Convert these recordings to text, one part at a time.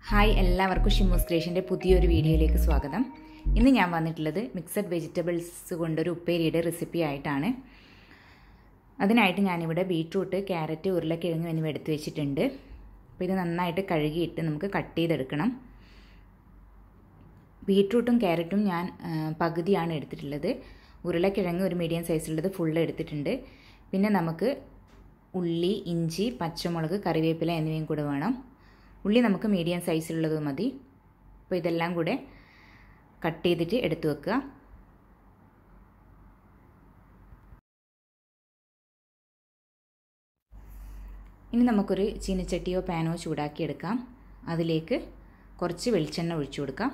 hi എല്ലാവർക്കും ഷിമ്മൂസ് ക്രിയേഷൻ്റെ പുതിയൊരു വീഡിയോയിലേക്ക് സ്വാഗതം ഇന്ന് ഞാൻ വന്നിട്ടുള്ളത് മിക്സഡ് വെജിറ്റബിൾസ് കൊണ്ടൊരു ഉപ്പേരിയുടെ റെസിപ്പി ആയിട്ടാണ് അതിനായിട്ട് ഞാനിവിടെ ബീട്രൂട്ട് ക്യാരറ്റ് ഉരുളക്കിഴങ്ങ് എന്നിവ എടുത്തു വെച്ചിട്ടുണ്ട് അപ്പോൾ ഇത് നന്നായിട്ട് കഴുകിയിട്ട് നമുക്ക് കട്ട് ചെയ്തെടുക്കണം ബീട്രൂട്ടും ക്യാരറ്റും ഞാൻ പകുതിയാണ് എടുത്തിട്ടുള്ളത് ഉരുളക്കിഴങ്ങ് ഒരു മീഡിയം സൈസിലുള്ളത് ഫുള്ള് എടുത്തിട്ടുണ്ട് പിന്നെ നമുക്ക് ഉള്ളി ഇഞ്ചി പച്ചമുളക് കറിവേപ്പില എന്നിവയും കൂടെ വേണം ഉള്ളി നമുക്ക് മീഡിയം സൈസിലുള്ളത് മതി അപ്പോൾ ഇതെല്ലാം കൂടെ കട്ട് ചെയ്തിട്ട് എടുത്തു വെക്കുക ഇനി നമുക്കൊരു ചീനച്ചട്ടിയോ പാനോ ചൂടാക്കിയെടുക്കാം അതിലേക്ക് കുറച്ച് വെളിച്ചെണ്ണ ഒഴിച്ചു കൊടുക്കാം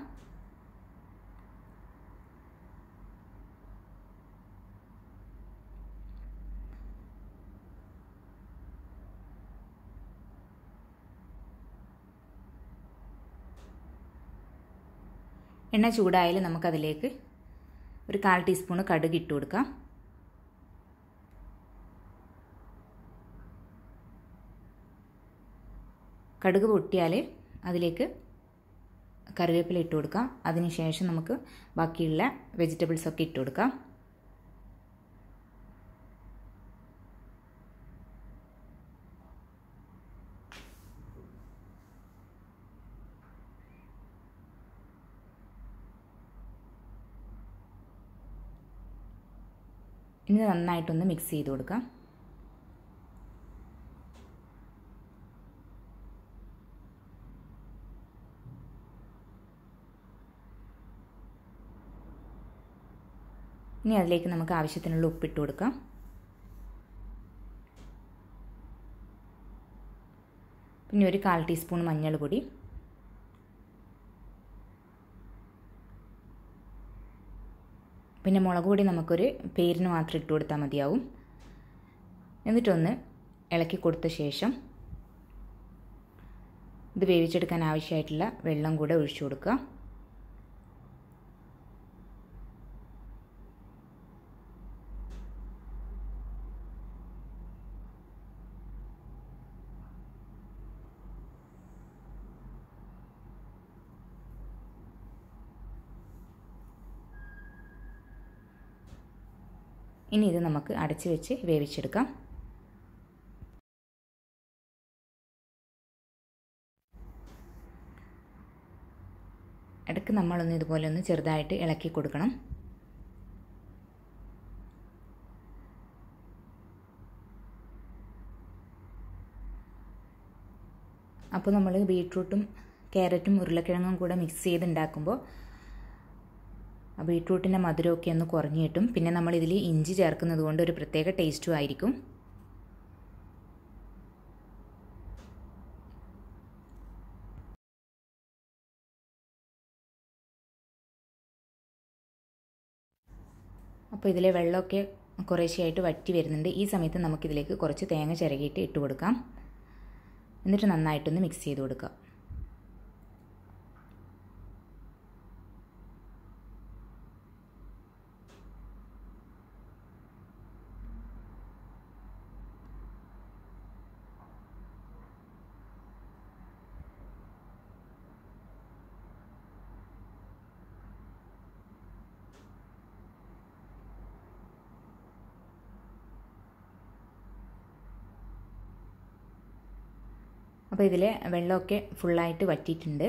എണ്ണ ചൂടായാൽ നമുക്കതിലേക്ക് ഒരു കാൽ ടീസ്പൂണ് കടുക് ഇട്ട് കൊടുക്കാം കടുക് പൊട്ടിയാൽ അതിലേക്ക് കറിവേപ്പില ഇട്ട് കൊടുക്കാം അതിനുശേഷം നമുക്ക് ബാക്കിയുള്ള വെജിറ്റബിൾസൊക്കെ ഇട്ട് കൊടുക്കാം ഇനി നന്നായിട്ടൊന്ന് മിക്സ് ചെയ്ത് കൊടുക്കാം ഇനി അതിലേക്ക് നമുക്ക് ആവശ്യത്തിനുള്ള ഉപ്പിട്ട് കൊടുക്കാം പിന്നെ ഒരു കാൽ ടീസ്പൂൺ മഞ്ഞൾ പൊടി പിന്നെ മുളക് പൊടി നമുക്കൊരു പേരിന് മാത്രം ഇട്ട് കൊടുത്താൽ മതിയാവും എന്നിട്ടൊന്ന് ഇളക്കി കൊടുത്ത ശേഷം ഇത് വേവിച്ചെടുക്കാൻ ആവശ്യമായിട്ടുള്ള വെള്ളം കൂടെ ഒഴിച്ചു കൊടുക്കുക ഇനി ഇത് നമുക്ക് അടച്ചു വെച്ച് വേവിച്ചെടുക്കാം ഇടയ്ക്ക് നമ്മളൊന്ന് ഇതുപോലെ ഒന്ന് ചെറുതായിട്ട് ഇളക്കി കൊടുക്കണം അപ്പോൾ നമ്മൾ ബീട്രൂട്ടും ക്യാരറ്റും ഉരുളക്കിഴങ്ങും കൂടെ മിക്സ് ചെയ്ത് ഉണ്ടാക്കുമ്പോൾ ആ ബീട്രൂട്ടിൻ്റെ മധുരമൊക്കെ ഒന്ന് കുറഞ്ഞു കിട്ടും പിന്നെ നമ്മൾ ഇതിൽ ഇഞ്ചി ചേർക്കുന്നത് കൊണ്ട് ഒരു പ്രത്യേക ടേസ്റ്റും ആയിരിക്കും അപ്പോൾ ഇതിലെ വെള്ളമൊക്കെ കുറേശ്ശെയായിട്ട് വറ്റി വരുന്നുണ്ട് ഈ സമയത്ത് നമുക്കിതിലേക്ക് കുറച്ച് തേങ്ങ ചിരകിയിട്ട് ഇട്ട് കൊടുക്കാം എന്നിട്ട് നന്നായിട്ടൊന്ന് മിക്സ് ചെയ്ത് കൊടുക്കാം അപ്പോൾ ഇതിൽ വെള്ളമൊക്കെ ഫുള്ളായിട്ട് വറ്റിയിട്ടുണ്ട്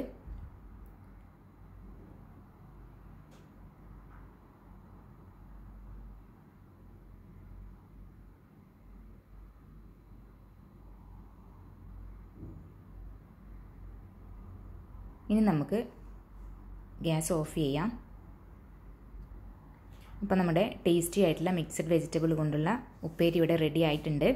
ഇനി നമുക്ക് ഗ്യാസ് ഓഫ് ചെയ്യാം അപ്പോൾ നമ്മുടെ ടേസ്റ്റി ആയിട്ടുള്ള മിക്സഡ് വെജിറ്റബിൾ കൊണ്ടുള്ള ഉപ്പേരി ഇവിടെ റെഡി ആയിട്ടുണ്ട്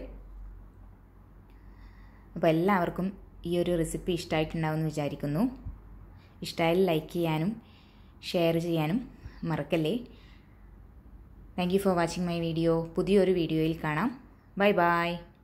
അപ്പോൾ എല്ലാവർക്കും ഈ ഒരു റെസിപ്പി ഇഷ്ടമായിട്ടുണ്ടാവുമെന്ന് വിചാരിക്കുന്നു ഇഷ്ടമായാൽ ലൈക്ക് ചെയ്യാനും ഷെയർ ചെയ്യാനും മറക്കല്ലേ thank you for watching my video പുതിയൊരു വീഡിയോയിൽ കാണാം ബൈ ബൈ